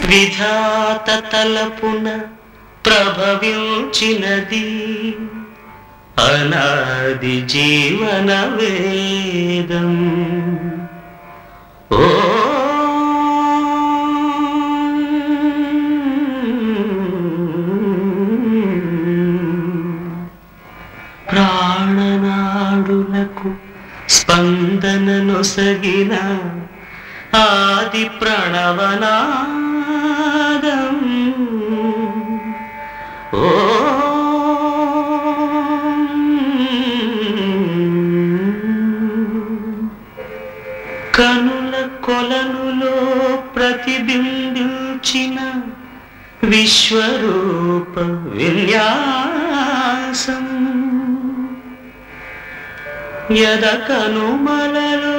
విధాత తలపున ప్రభవించినది అనాది జీవన వేదం ఓ ప్రాణనాడులకు స్పందనను సగిన ఆది ప్రణవనాదం ఓ కనుల కొలనులో ప్రతిబింబించిన విశ్వరూప విన్యాసం యద కనుమలలో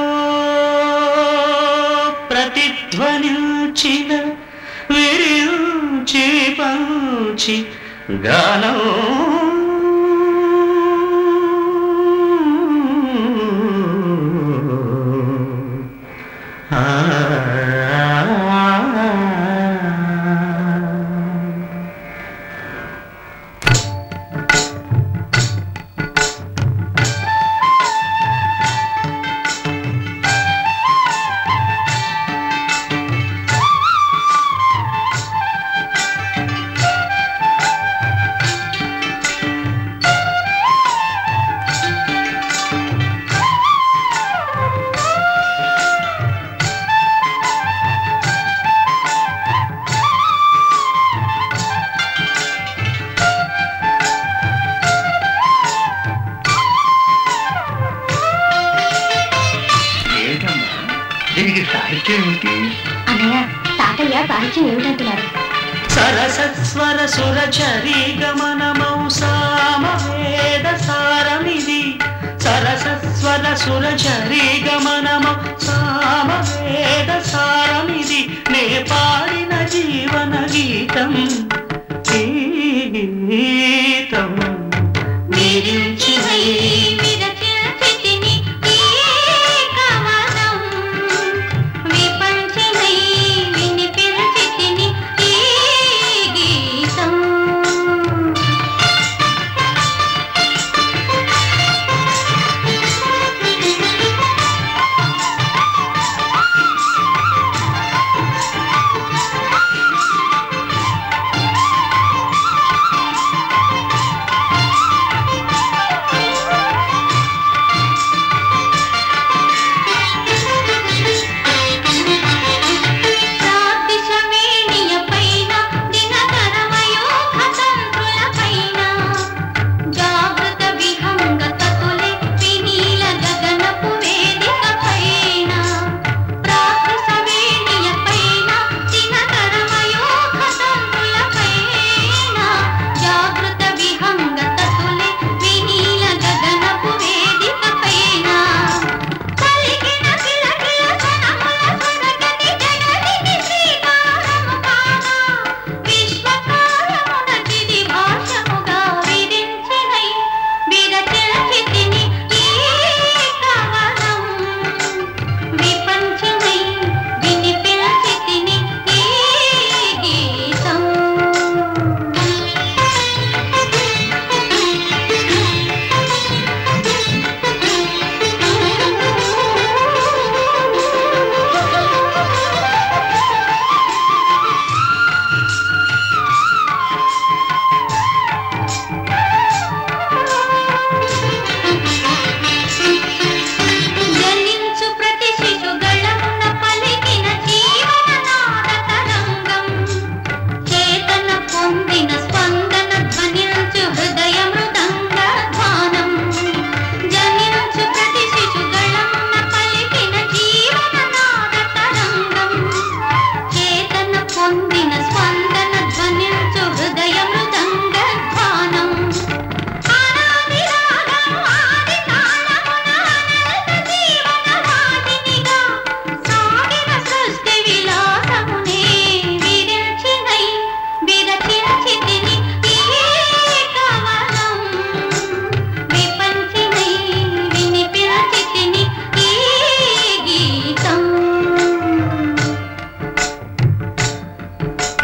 ప్రతిధ్వనించిన విరించి పంచి గానం ఆ ఏమిటమ్మా దీనికి సాహిత్యం ఏమిటి అన్నయ్య తాతయ్య సాహిత్యం ఏమిటంటున్నారు సరసస్వర సురచరీ గమనమౌ సామవేద సారమిది సరసస్వర సురచరీ గమనమౌ సామవేద సారమిది నే పాడిన జీవన గీతం ఈ గీతం నిరించిన ఈ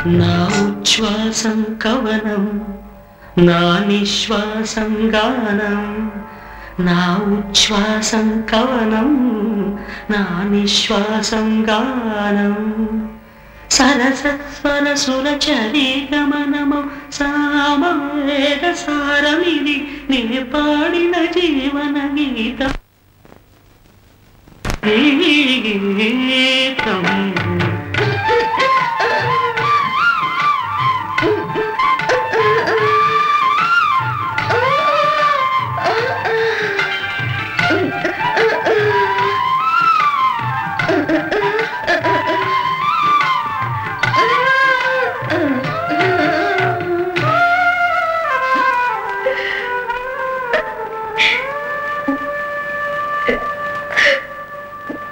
నా ఉచ్ఛ్వాసం కవనం నా నిశ్వాసం గానం నా ఉచ్ఛ్వాసం కవనం నా నిశ్వాసం గానం సరసస్వర సురచరీ గమనము సామవేద సారమిది నే పాడిన జీవన గీతం గీతం